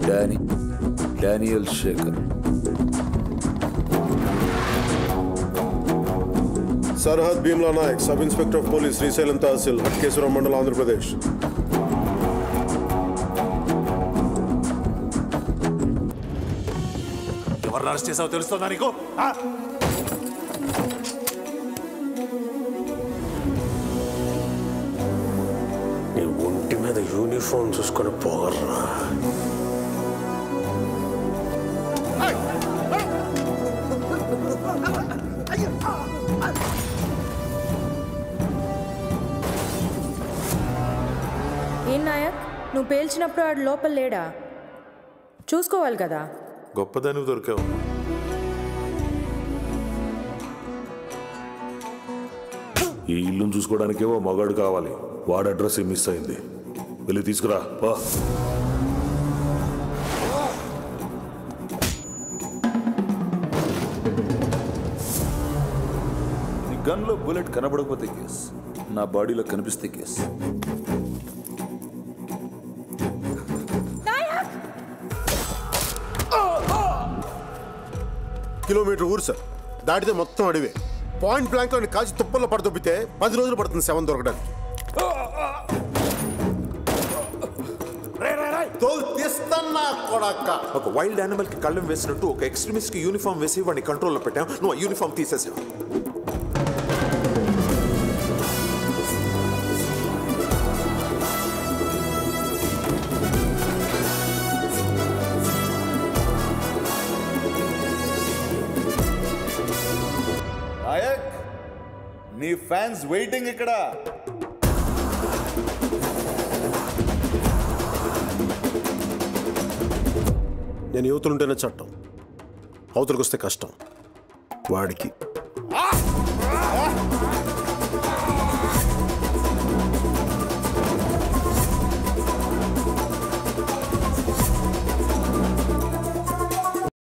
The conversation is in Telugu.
Danny Daniel Shekhar Sarhad Bheemla Nayak sub inspector of police Srisailam tehsil Hatkeshwaram మండలం ఆంధ్రప్రదేశ్ ఎవరిని అరెస్ట్ చేసావో తెలుస్తుందా నీకు ఆ? నీ ఒంటి మీద యూనిఫామ్ చూసుకొని పోగర్రా ఏం నాయక్ నువ్వు పేల్చినప్పుడు ఆడు లోపల లేడా చూసుకోవాలి కదా గొప్పదానివి దొరికావు ఈ ఇల్లును చూసుకోవడానికేమో మగాడు కావాలి వాడి అడ్రస్ మిస్ అయింది వెళ్ళి తీసుకురా పా నీ గన్లో బుల్లెట్ కనబడకపోతే కేస్ నా బాడీలో కనిపిస్తే కేస్ కిలోమీటర్ ఊరు సార్ దాటితే మొత్తం అడివే పాయింట్ బ్లాంక్ లో కాల్చి తుప్పల్లో పడదొబ్బితే పది రోజులు పడుతుంది శవం దొరకడానికి తోలు తీస్తన్నా కొడక్క ఒక వైల్డ్ యానిమల్ కి కళ్ళం వేసినట్టు ఒక ఎక్స్ట్రీమిస్ట్ కి యూనిఫామ్ వేసి వాడిని కంట్రోల్లో పెట్టాం నువ్వు ఆ యూనిఫామ్ తీసేసావు నాయక్ నీ ఫ్యాన్స్ వెయిటింగ్ ఇక్కడ నేను యువతులుంటేనే చట్టం అవతలకు వస్తే కష్టం వాడికి